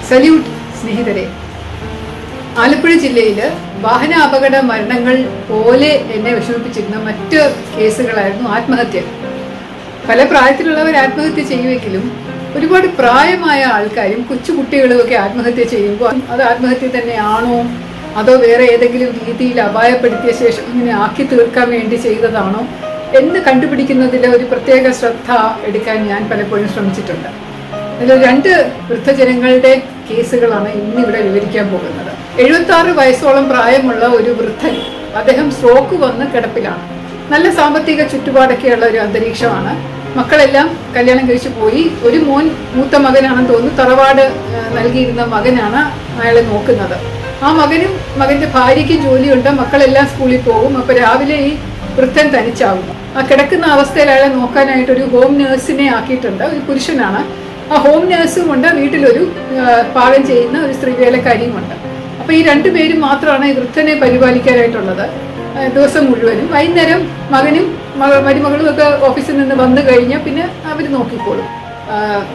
salute സ്നേഹിതരെ ആലപ്പുഴ ജില്ലയിൽ വാഹന അപകട മരണങ്ങൾ പോലെ എന്നെ വിഷമിപ്പിച്ചിരുന്ന മറ്റ് കേസുകളായിരുന്നു ആത്മഹത്യ പല പ്രായത്തിലുള്ളവർ ആത്മഹത്യ ചെയ്യുമെങ്കിലും ഒരുപാട് പ്രായമായ ആൾക്കാരും കൊച്ചുകുട്ടികളും ഒക്കെ ആത്മഹത്യ ചെയ്യുമ്പോൾ അത് ആത്മഹത്യ തന്നെയാണോ അതോ വേറെ ഏതെങ്കിലും രീതിയിൽ അപായപ്പെടുത്തിയ ശേഷം ഇങ്ങനെ ആക്കി തീർക്കാൻ വേണ്ടി ചെയ്തതാണോ എന്ന് കണ്ടുപിടിക്കുന്നതിൽ ഒരു പ്രത്യേക ശ്രദ്ധ എടുക്കാൻ ഞാൻ പലപ്പോഴും ശ്രമിച്ചിട്ടുണ്ട് ഇതിൽ രണ്ട് വൃദ്ധജനങ്ങളുടെ കേസുകളാണ് ഇന്നിവിടെ വിവരിക്കാൻ പോകുന്നത് എഴുപത്തി ആറ് വയസ്സോളം പ്രായമുള്ള ഒരു വൃദ്ധൻ അദ്ദേഹം സ്ട്രോക്ക് വന്ന് കിടപ്പിലാണ് നല്ല സാമ്പത്തിക ചുറ്റുപാടൊക്കെയുള്ള ഒരു അന്തരീക്ഷമാണ് മക്കളെല്ലാം കല്യാണം കഴിച്ചു പോയി ഒരു മോൻ മൂത്ത മകനാണെന്ന് തോന്നുന്നു തറവാട് ആ, നൽകിയിരുന്ന മകനാണ് അയാളെ നോക്കുന്നത് ആ മകനും മകന്റെ ഭാര്യയ്ക്കും ജോലിയുണ്ട് മക്കളെല്ലാം സ്കൂളിൽ പോകും അപ്പൊ രാവിലെ ഈ വൃദ്ധൻ തനിച്ചാകും ആ കിടക്കുന്ന അവസ്ഥയിൽ അയാളെ നോക്കാനായിട്ട് ഒരു ഹോം നേഴ്സിനെ ആക്കിയിട്ടുണ്ട് ഒരു പുരുഷനാണ് ആ ഹോം നേഴ്സും ഉണ്ട് വീട്ടിലൊരു ആ, പാകം ചെയ്യുന്ന ഒരു സ്ത്രീ വേലക്കാരിയും ഉണ്ട് അപ്പൊ ഈ രണ്ടുപേരും മാത്രമാണ് ഈ വൃദ്ധനെ പരിപാലിക്കാനായിട്ടുള്ളത് ആ, ദിവസം മുഴുവനും വൈകുന്നേരം മകനും മക- മരുമകളും ഒക്കെ ഓഫീസിൽ നിന്ന് വന്നു കഴിഞ്ഞാൽ പിന്നെ അവർ നോക്കിക്കോളും ആ,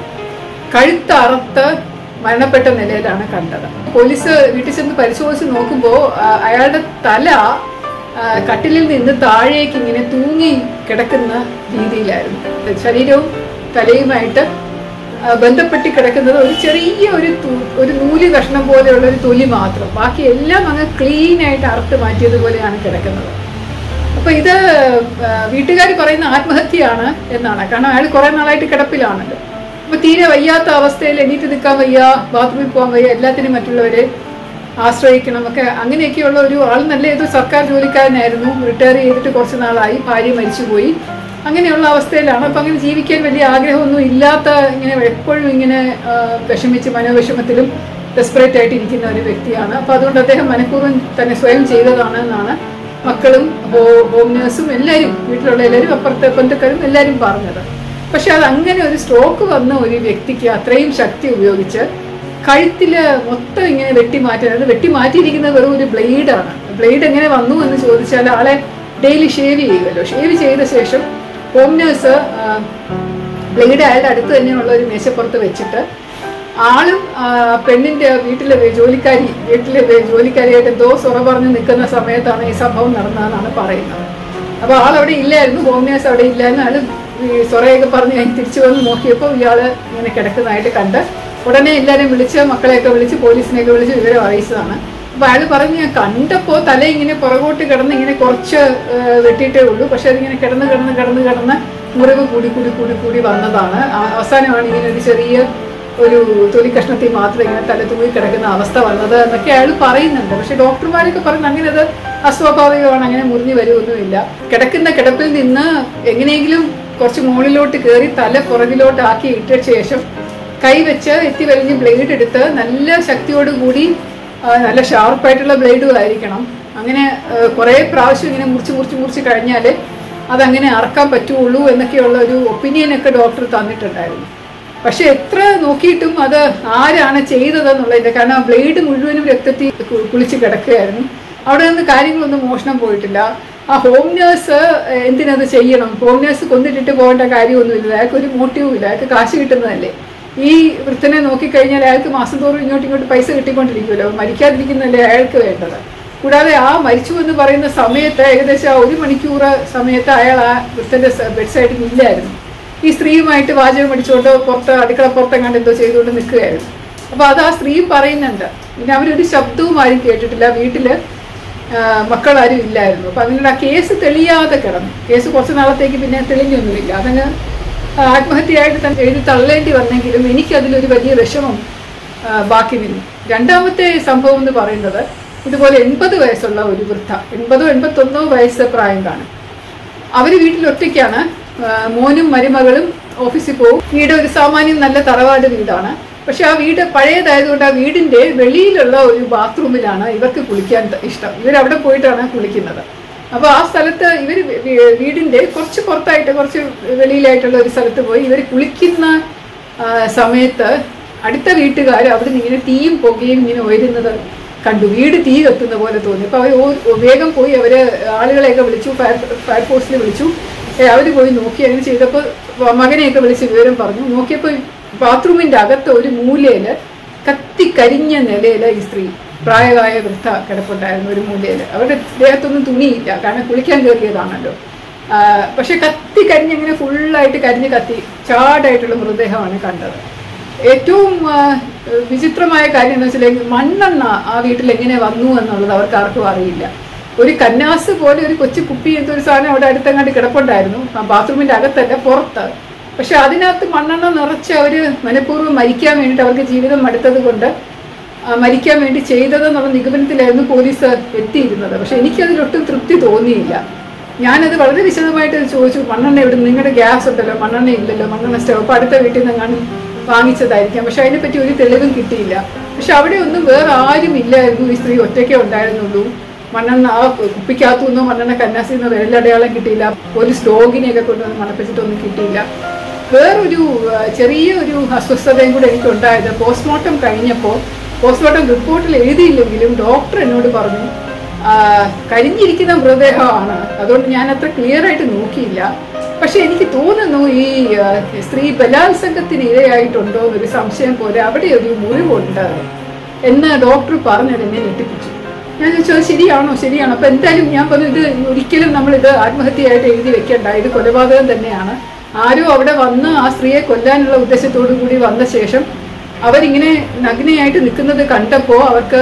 കഴുത്തറുത്ത് മരണപ്പെട്ട നിലയിലാണ് കണ്ടത് പോലീസ് വീട്ടിൽ ചെന്ന് പരിശോധിച്ച് നോക്കുമ്പോൾ അയാളുടെ തല ആ, കട്ടിലിൽ നിന്ന് താഴേക്ക് ഇങ്ങനെ തൂങ്ങി കിടക്കുന്ന രീതിയിലായിരുന്നു ശരീരവും തലയുമായിട്ട് ആ, ബന്ധപ്പെട്ട് കിടക്കുന്നത് ഒരു ചെറിയ ഒരു തു- ഒരു നൂല് കഷ്ണം പോലെയുള്ള ഒരു തൊലി മാത്രം ബാക്കി എല്ലാം അങ്ങ് ക്ലീൻ ആയിട്ട് അറുത്ത് മാറ്റിയതുപോലെയാണ് കിടക്കുന്നത് അപ്പൊ ഇത് വീട്ടുകാർ പറയുന്ന ആത്മഹത്യയാണ് എന്നാണ് കാരണം അയാൾ കുറെ നാളായിട്ട് കിടപ്പിലാണല്ലോ അപ്പൊ തീരെ വയ്യാത്ത അവസ്ഥയിൽ എണീറ്റ് നിൽക്കാൻ വയ്യ ബാത്റൂമിൽ പോകാൻ വയ്യ എല്ലാത്തിനും മറ്റുള്ളവരെ ആശ്രയിക്കണം ഒക്കെ അങ്ങനെയൊക്കെയുള്ള ഒരു ആൾ നല്ല ഏതോ സർക്കാർ ജോലിക്കാരനായിരുന്നു റിട്ടയർ ചെയ്തിട്ട് കുറച്ച് നാളായി ഭാര്യ മരിച്ചുപോയി അങ്ങനെയുള്ള അവസ്ഥയിലാണ് അപ്പം അങ്ങനെ ജീവിക്കാൻ വലിയ ആഗ്രഹമൊന്നും ഇല്ലാത്ത ഇങ്ങനെ എപ്പോഴും ഇങ്ങനെ ആ, വിഷമിച്ച് മനോവിഷമത്തിലും ഡെസ്പറേറ്റ് ആയിട്ട് ഇരിക്കുന്ന ഒരു വ്യക്തിയാണ് അപ്പം അതുകൊണ്ട് അദ്ദേഹം മനഃപൂർവ്വം തന്നെ സ്വയം ചെയ്തതാണ് എന്നാണ് മക്കളും ഹോ- ഹോം നേഴ്സും എല്ലാവരും വീട്ടിലുള്ള എല്ലാവരും അപ്പുറത്തെ ബന്ധുക്കാരും എല്ലാവരും പറഞ്ഞത് പക്ഷെ അത് അങ്ങനെ ഒരു സ്ട്രോക്ക് വന്ന ഒരു വ്യക്തിക്ക് അത്രയും ശക്തി ഉപയോഗിച്ച് കഴുത്തില് മൊത്തം ഇങ്ങനെ വെട്ടി മാറ്റാൻ അത് വെട്ടി മാറ്റിയിരിക്കുന്നത് വെറും ഒരു ബ്ലേഡാണ് ബ്ലേഡ് എങ്ങനെ വന്നു എന്ന് ചോദിച്ചാൽ ആളെ ഡെയിലി ഷേവ് ചെയ്യുമല്ലോ ഷേവ് ചെയ്ത ശേഷം ഹോം നേഴ്സ് ബ്ലേഡ് അയാളുടെ അടുത്ത് തന്നെയുള്ള ഒരു മേശപ്പുറത്ത് വെച്ചിട്ട് ആളും ആ, പെണ്ണിന്റെ വീട്ടിലെ വേ- ജോലിക്കാരി വീട്ടിലെ വേ- ജോലിക്കാരിയായിട്ട് എന്തോ സൊറ പറഞ്ഞ് നിൽക്കുന്ന സമയത്താണ് ഈ സംഭവം നടന്നതെന്നാണ് പറയുന്നത് അപ്പൊ ആൾ അവിടെ ഇല്ലായിരുന്നു ഹോം നേഴ്സ് അവിടെ ഇല്ലായിരുന്നു ആള് ഈ സൊറയൊക്കെ പറഞ്ഞ് കഴിഞ്ഞ് തിരിച്ചു വന്ന് നോക്കിയപ്പോൾ ഇയാള് ഇങ്ങനെ കിടക്കുന്നതായിട്ട് കണ്ട് ഉടനെ എല്ലാവരും വിളിച്ച് മക്കളെയൊക്കെ വിളിച്ച് പോലീസിനെയൊക്കെ വിളിച്ച് വിവരം അറിയിച്ചതാണ് അപ്പൊ അയാൾ പറഞ്ഞു ഞാൻ കണ്ടപ്പോ തല ഇങ്ങനെ പുറകോട്ട് കിടന്ന് ഇങ്ങനെ കുറച്ച് ആ, വെട്ടിയിട്ടേ ഉള്ളൂ പക്ഷെ അതിങ്ങനെ കിടന്ന് കിടന്ന് കിടന്ന് കിടന്ന് മുറിവ് കൂടി കൂടി കൂടി കൂടി വന്നതാണ് ആ- അവസാനമാണ് ഇങ്ങനെ ഒരു ചെറിയ ഒരു തൊലി കഷ്ണത്തിൽ മാത്രം ഇങ്ങനെ തല തൂങ്ങി കിടക്കുന്ന അവസ്ഥ വന്നത് എന്നൊക്കെ അയാൾ പറയുന്നുണ്ട് പക്ഷെ ഡോക്ടർമാരൊക്കെ പറയുന്നത് അങ്ങനെ അത് അസ്വാഭാവികമാണ് അങ്ങനെ മുറിഞ്ഞു വരുമൊന്നുമില്ല കിടക്കുന്ന കിടപ്പിൽ നിന്ന് എങ്ങനെയെങ്കിലും കുറച്ച് മുകളിലോട്ട് കയറി തല പുറകിലോട്ട് ആക്കി ഇട്ട ശേഷം കൈ വെച്ച് എത്തി വലിഞ്ഞ് ബ്ലേഡ് എടുത്ത് നല്ല ശക്തിയോടുകൂടി ആ, നല്ല ഷാർപ്പായിട്ടുള്ള ബ്ലേഡും ആയിരിക്കണം അങ്ങനെ കുറേ പ്രാവശ്യം ഇങ്ങനെ മുറിച്ച് മുറിച്ച് മുറിച്ച് കഴിഞ്ഞാൽ അതങ്ങനെ അറക്കാൻ പറ്റുള്ളൂ എന്നൊക്കെയുള്ള ഒരു ഒപ്പീനിയനൊക്കെ ഡോക്ടർ തന്നിട്ടുണ്ടായിരുന്നു പക്ഷെ എത്ര നോക്കിയിട്ടും അത് ആരാണ് ചെയ്തതെന്നുള്ളതിന്റെ കാരണം ആ ബ്ലേഡ് മുഴുവനും രക്തത്തിൽ കു- കുളിച്ച് കിടക്കുകയായിരുന്നു അവിടെ നിന്ന് കാര്യങ്ങളൊന്നും മോഷണം പോയിട്ടില്ല ആ ഹോം നേഴ്സ് എന്തിനത് ചെയ്യണം ഹോം നേഴ്സ് കൊന്നിട്ടിട്ട് പോകേണ്ട കാര്യമൊന്നുമില്ല അയാൾക്ക് ഒരു മോട്ടീവും ഇല്ല അയാൾക്ക് കാശ് കിട്ടുന്നതല്ലേ ഈ വൃത്തനെ നോക്കിക്കഴിഞ്ഞാൽ അയാൾക്ക് മാസം തോറും ഇങ്ങോട്ടും ഇങ്ങോട്ട് പൈസ കിട്ടിക്കൊണ്ടിരിക്കുമല്ലോ മരിക്കാതിരിക്കുന്നതല്ലേ അയാൾക്ക് വേണ്ടത് കൂടാതെ ആ മരിച്ചു എന്ന് പറയുന്ന സമയത്ത് ഏകദേശം ആ ഒരു മണിക്കൂർ സമയത്ത് അയാൾ ആ വൃത്തന്റെ ബെഡ് സൈഡിൽ ഇല്ലായിരുന്നു ഈ സ്ത്രീയുമായിട്ട് വാചകം അടിച്ചുകൊണ്ട് പുറത്ത് അടുക്കള പുറത്തെങ്ങാണ്ട് എന്തോ ചെയ്തുകൊണ്ട് നിൽക്കുകയായിരുന്നു അപ്പൊ അത് ആ സ്ത്രീയും പറയുന്നുണ്ട് പിന്നെ അവരൊരു ശബ്ദവും ആരും കേട്ടിട്ടില്ല വീട്ടില് ആ, മക്കളാരും ഇല്ലായിരുന്നു അപ്പൊ അതിനുള്ള ആ കേസ് തെളിയാതെ കിടന്നു കേസ് കുറച്ച് നാളത്തേക്ക് പിന്നെ തെളിഞ്ഞൊന്നുമില്ല അതങ്ങ് ആത്മഹത്യയായിട്ട് തന്നെ എഴുതി തള്ളേണ്ടി വന്നെങ്കിലും എനിക്കതിലൊരു വലിയ വിഷമം ആ, ബാക്കി നിന്നു രണ്ടാമത്തെ സംഭവം എന്ന് പറയുന്നത് ഇതുപോലെ എൺപത് വയസ്സുള്ള ഒരു വൃദ്ധ എൺപതോ എൺപത്തൊന്നോ വയസ്സ് പ്രായം കാണും അവര് വീട്ടിൽ ഒറ്റയ്ക്കാണ് ആ, മോനും മരുമകളും ഓഫീസിൽ പോകും വീട് ഒരു സാമാന്യം നല്ല തറവാട് വീടാണ് പക്ഷെ ആ വീട് പഴയതായതുകൊണ്ട് ആ വീടിന്റെ വെളിയിലുള്ള ഒരു ബാത്റൂമിലാണ് ഇവർക്ക് കുളിക്കാൻ ത- ഇഷ്ടം ഇവരവിടെ പോയിട്ടാണ് കുളിക്കുന്നത് അപ്പോൾ ആ സ്ഥലത്ത് ഇവർ വീടിന്റെ കുറച്ച് പുറത്തായിട്ട് കുറച്ച് വെളിയിലായിട്ടുള്ള ഒരു സ്ഥലത്ത് പോയി ഇവർ കുളിക്കുന്ന ആ, സമയത്ത് അടുത്ത വീട്ടുകാർ അവിടെ നിന്ന് ഇങ്ങനെ തീയും പുകയും ഇങ്ങനെ ഉയരുന്നത് കണ്ടു വീട് തീ കത്തുന്ന പോലെ തോന്നി അപ്പോൾ അവർ വേഗം പോയി അവര് ആളുകളെയൊക്കെ വിളിച്ചു ഫയർ ഫയർഫോഴ്സിൽ വിളിച്ചു അവർ പോയി നോക്കി അങ്ങനെ ചെയ്തപ്പോൾ മകനെയൊക്കെ വിളിച്ച് വിവരം പറഞ്ഞു നോക്കിയപ്പോൾ ബാത്റൂമിൻ്റെ അകത്ത് ഒരു മൂലയിൽ കത്തിക്കരിഞ്ഞ നിലയിൽ ഈ സ്ത്രീ പ്രായമായ വൃദ്ധ കിടപ്പുണ്ടായിരുന്നു ഒരു മൂലയിൽ അവരുടെ ദേഹത്തൊന്നും തുണിയില്ല കാരണം കുളിക്കാൻ കയറിയതാണല്ലോ ആ, പക്ഷെ കത്തി കരിഞ്ഞിങ്ങനെ ഫുള്ളായിട്ട് കരിഞ്ഞ് കത്തി ചാടായിട്ടുള്ള മൃതദേഹമാണ് കണ്ടത് ഏറ്റവും ആ, വിചിത്രമായ കാര്യം എന്ന് വെച്ചിട്ടുണ്ടെങ്കിൽ മണ്ണെണ്ണ ആ വീട്ടിൽ എങ്ങനെ വന്നു എന്നുള്ളത് അവർക്ക് ആർക്കും അറിയില്ല ഒരു കന്നാസ് പോലെ ഒരു കൊച്ചു കുപ്പി എന്തൊരു സാധനം അവിടെ അടുത്തങ്ങാണ്ട് കിടപ്പുണ്ടായിരുന്നു ആ ബാത്റൂമിന്റെ അകത്തല്ല പുറത്ത് പക്ഷെ അതിനകത്ത് മണ്ണെണ്ണ നിറച്ച് അവർ മനഃപൂർവ്വം മരിക്കാൻ വേണ്ടിയിട്ട് അവർക്ക് ജീവിതം മടുത്തത് കൊണ്ട് ആ, മരിക്കാൻ വേണ്ടി ചെയ്തതെന്നുള്ള നിഗമനത്തിലായിരുന്നു പോലീസ് എത്തിയിരുന്നത് പക്ഷെ എനിക്കതിലൊട്ടും തൃപ്തി തോന്നിയില്ല ഞാനത് വളരെ വിശദമായിട്ട് ചോദിച്ചു മണ്ണെണ്ണ എവിടെ നിങ്ങളുടെ ഗ്യാസ് ഉണ്ടല്ലോ മണ്ണെണ്ണ ഇല്ലല്ലോ മണ്ണെണ്ണ സ്റ്റവ് അപ്പോൾ അടുത്ത വീട്ടിൽ നിന്നെങ്ങാനും വാങ്ങിച്ചതായിരിക്കാം പക്ഷെ അതിനെപ്പറ്റി ഒരു തെളിവും കിട്ടിയില്ല പക്ഷെ അവിടെ ഒന്നും വേറെ ആരും ഇല്ലായിരുന്നു ഈ സ്ത്രീ ഒറ്റയ്ക്കേ ഉണ്ടായിരുന്നുള്ളൂ മണ്ണെണ്ണ ആ കുപ്പിക്കകത്തു നിന്നോ മണ്ണെണ്ണ കന്നാസിൽ നിന്നോ വിരലടയാളം കിട്ടിയില്ല പോലീസ് ഡോഗിനെയൊക്കെ കൊണ്ടുവന്ന് മണപ്പിച്ചിട്ടൊന്നും കിട്ടിയില്ല വേറൊരു ആ, ചെറിയ ഒരു അസ്വസ്ഥതയും കൂടെ എനിക്കുണ്ടായത് പോസ്റ്റ്മോർട്ടം കഴിഞ്ഞപ്പോൾ പോസ്റ്റ്മോർട്ടം റിപ്പോർട്ടിൽ എഴുതിയില്ലെങ്കിലും ഡോക്ടർ എന്നോട് പറഞ്ഞു ആ, കരിഞ്ഞിരിക്കുന്ന മൃതദേഹമാണ് അതുകൊണ്ട് ഞാൻ അത്ര ക്ലിയർ ആയിട്ട് നോക്കിയില്ല പക്ഷെ എനിക്ക് തോന്നുന്നു ഈ ആ, സ്ത്രീ ബലാത്സംഗത്തിന് ഇരയായിട്ടുണ്ടോ എന്നൊരു സംശയം പോലെ അവിടെ ഒരു മുറിവുണ്ട് എന്ന് ഡോക്ടർ പറഞ്ഞത് എന്നെ ഞെട്ടിപ്പിച്ചു ഞാൻ ചോദിച്ചു "അത് ശരിയാണോ ശരിയാണോ അപ്പൊ എന്തായാലും ഞാൻ പറഞ്ഞു ഇത് ഒരിക്കലും നമ്മൾ ഇത് ആത്മഹത്യയായിട്ട് എഴുതി വെക്കണ്ട ഇത് കൊലപാതകം തന്നെയാണ് ആരോ അവിടെ വന്ന് ആ സ്ത്രീയെ കൊല്ലാനുള്ള ഉദ്ദേശത്തോടു കൂടി വന്ന ശേഷം അവരിങ്ങനെ നഗ്നയായിട്ട് നിൽക്കുന്നത് കണ്ടപ്പോൾ അവർക്ക്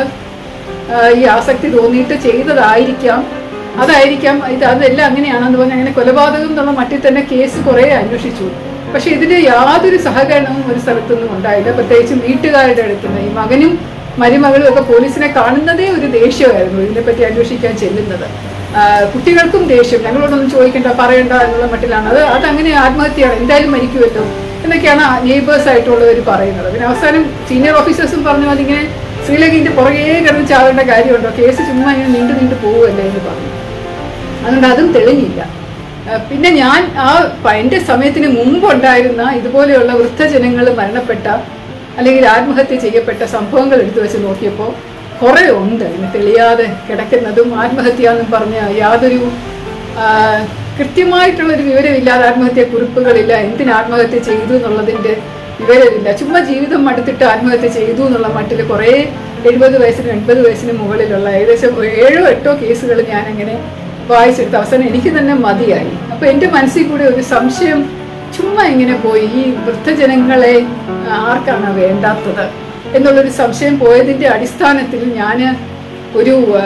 ആ, ഈ ആസക്തി തോന്നിയിട്ട് ചെയ്തതായിരിക്കാം അതായിരിക്കാം ഇത് അതെല്ലാം അങ്ങനെയാണെന്ന് പറഞ്ഞ് അങ്ങനെ കൊലപാതകം എന്നുള്ള മട്ടിൽ തന്നെ കേസ് കുറേ അന്വേഷിച്ചു പക്ഷെ ഇതിന് യാതൊരു സഹകരണവും ഒരു സ്ഥലത്തൊന്നും ഉണ്ടായില്ല പ്രത്യേകിച്ചും വീട്ടുകാരുടെ അടുത്ത് നിന്ന് ഈ മകനും മരുമകളും ഒക്കെ പോലീസിനെ കാണുന്നതേ ഒരു ദേഷ്യമായിരുന്നു ഇതിനെപ്പറ്റി അന്വേഷിക്കാൻ ചെല്ലുന്നത് ആ, കുട്ടികൾക്കും ദേഷ്യം ഞങ്ങളോടൊന്നും ചോദിക്കണ്ട പറയണ്ട എന്നുള്ള മട്ടിലാണ് അത് അതങ്ങനെ ആത്മഹത്യയാണ് എന്തായാലും മരിക്കുമല്ലോ എന്നൊക്കെയാണ് നെയ്ബേഴ്സ് ആയിട്ടുള്ളവർ പറയുന്നത് പിന്നെ അവസാനം സീനിയർ ഓഫീസേഴ്സും പറഞ്ഞു അതിങ്ങനെ ശ്രീലങ്കിന്റെ പുറകെ കിടന്ന് ചാവേണ്ട കാര്യമുണ്ടോ കേസ് ചുമ്മാ ഇങ്ങനെ നീണ്ടു നീണ്ടു പോവുമല്ലേ എന്ന് പറഞ്ഞു അതുകൊണ്ട് അതും തെളിഞ്ഞില്ല ആ, പിന്നെ ഞാൻ ആ പ- എൻ്റെ സമയത്തിന് മുമ്പുണ്ടായിരുന്ന ഇതുപോലെയുള്ള വൃദ്ധജനങ്ങൾ മരണപ്പെട്ട അല്ലെങ്കിൽ ആത്മഹത്യ ചെയ്യപ്പെട്ട സംഭവങ്ങൾ എടുത്തു വെച്ച് നോക്കിയപ്പോൾ കുറേ ഉണ്ട് ഇങ്ങനെ തെളിയാതെ കിടക്കുന്നതും ആത്മഹത്യ എന്നും പറഞ്ഞ യാതൊരു ആ, കൃത്യമായിട്ടുള്ളൊരു വിവരമില്ലാതെ ആത്മഹത്യ കുറിപ്പുകളില്ല എന്തിന് ആത്മഹത്യ ചെയ്തു എന്നുള്ളതിൻ്റെ വിവരമില്ല ചുമ്മാ ജീവിതം മടുത്തിട്ട് ആത്മഹത്യ ചെയ്തു എന്നുള്ള മട്ടിൽ കുറേ എഴുപത് വയസ്സിനും എൺപത് വയസ്സിനും മുകളിലുള്ള ഏകദേശം ഒരു ഏഴോ എട്ടോ കേസുകൾ ഞാൻ അങ്ങനെ വായിച്ചെടുത്ത് അവസാനം എനിക്ക് തന്നെ മതിയായി അപ്പൊ എൻ്റെ മനസ്സിൽ കൂടെ ഒരു സംശയം ചുമ്മാ ഇങ്ങനെ പോയി ഈ വൃദ്ധജനങ്ങളെ ആർക്കാണ് വേണ്ടാത്തത് എന്നുള്ളൊരു സംശയം പോയതിന്റെ അടിസ്ഥാനത്തിൽ ഞാൻ ഒരു ആ,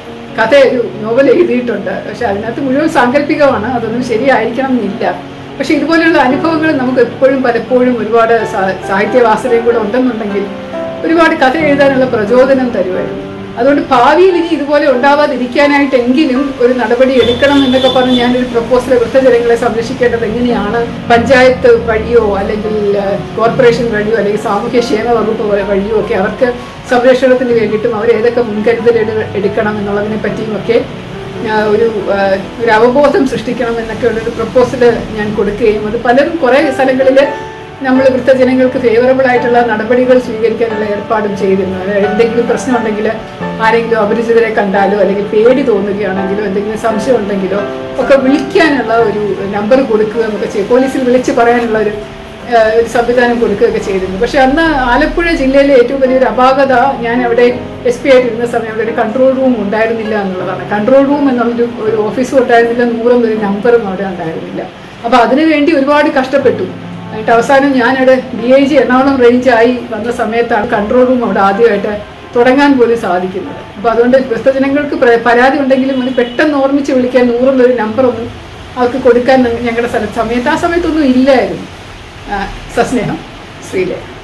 കഥ ഒരു നോവൽ എഴുതിയിട്ടുണ്ട് പക്ഷെ അതിനകത്ത് മുഴുവൻ സാങ്കല്പികമാണ് അതൊന്നും ശരിയായിരിക്കണം എന്നില്ല പക്ഷെ ഇതുപോലെയുള്ള അനുഭവങ്ങൾ നമുക്ക് എപ്പോഴും പലപ്പോഴും ഒരുപാട് സാ- സാഹിത്യവാസനയും കൂടെ ഉണ്ടെന്നുണ്ടെങ്കിൽ ഒരുപാട് കഥ എഴുതാനുള്ള പ്രചോദനം തരുമായിരുന്നു അതുകൊണ്ട് ഭാവിയിൽ ഇനി ഇതുപോലെ ഉണ്ടാവാതിരിക്കാനായിട്ടെങ്കിലും ഒരു നടപടി എടുക്കണം എന്നൊക്കെ പറഞ്ഞ് ഞാനൊരു പ്രപ്പോസൽ വൃദ്ധജനങ്ങളെ സംരക്ഷിക്കേണ്ടത് എങ്ങനെയാണ് പഞ്ചായത്ത് വഴിയോ അല്ലെങ്കിൽ ഏഹ്, കോർപ്പറേഷൻ വഴിയോ അല്ലെങ്കിൽ സാമൂഹ്യ ക്ഷേമ വകുപ്പ് വ- വഴിയോ ഒക്കെ അവർക്ക് സംരക്ഷണത്തിന് വേണ്ടിയിട്ടും അവർ ഏതൊക്കെ മുൻകരുതൽ എടു- എടുക്കണം എന്നുള്ളതിനെ പറ്റിയും ഒക്കെ ആ, ഒരു ആ, ഒരു അവബോധം സൃഷ്ടിക്കണം എന്നൊക്കെ ഉള്ളൊരു പ്രപ്പോസൽ ഞാൻ കൊടുക്കുകയും അത് പലരും കുറേ സ്ഥലങ്ങളിൽ നമ്മൾ വൃദ്ധജനങ്ങൾക്ക് ഫേവറബിൾ ആയിട്ടുള്ള നടപടികൾ സ്വീകരിക്കാനുള്ള ഏർപ്പാടും ചെയ്തിരുന്നു അതായത് എന്തെങ്കിലും പ്രശ്നം ഉണ്ടെങ്കിൽ ആരെങ്കിലും അപരിചിതരെ കണ്ടാലോ അല്ലെങ്കിൽ പേടി തോന്നുകയാണെങ്കിലോ എന്തെങ്കിലും സംശയം ഉണ്ടെങ്കിലോ ഒക്കെ വിളിക്കാനുള്ള ഒരു നമ്പർ കൊടുക്കുക എന്നൊക്കെ ചെയ്യും പോലീസിൽ വിളിച്ച് പറയാനുള്ള ഒരു ആ, ഒരു സംവിധാനം കൊടുക്കുകയൊക്കെ ചെയ്തിരുന്നു പക്ഷെ അന്ന് ആലപ്പുഴ ജില്ലയിലെ ഏറ്റവും വലിയൊരു അപാകത ഞാൻ അവിടെ എസ് പി ആയിട്ട് ഇരുന്ന സമയം അവിടെ ഒരു കൺട്രോൾ റൂം ഉണ്ടായിരുന്നില്ല എന്നുള്ളതാണ് കൺട്രോൾ റൂം എന്നുള്ളൊരു ഒരു ഓഫീസും ഉണ്ടായിരുന്നില്ല നൂറും ഒരു നമ്പറും അവിടെ ഉണ്ടായിരുന്നില്ല അപ്പൊ അതിനുവേണ്ടി ഒരുപാട് കഷ്ടപ്പെട്ടു എന്നിട്ട് അവസാനം ഞാനവിടെ ഡി ഐ ജി എറണാകുളം റേഞ്ചായി വന്ന സമയത്താണ് കൺട്രോൾ റൂം അവിടെ ആദ്യമായിട്ട് തുടങ്ങാൻ പോലും സാധിക്കുന്നത് അപ്പോൾ അതുകൊണ്ട് വൃദ്ധജനങ്ങൾക്ക് പ്ര- പരാതി ഉണ്ടെങ്കിലും അത് പെട്ടെന്ന് ഓർമ്മിച്ച് വിളിക്കാൻ നൂറുള്ളൊരു നമ്പറൊന്നും അവർക്ക് കൊടുക്കാൻ ഞങ്ങളുടെ സ്ഥലത്ത് സമയത്ത് ആ സമയത്തൊന്നും ഇല്ലായിരുന്നു ആ, സസ്നേഹം ശ്രീലേ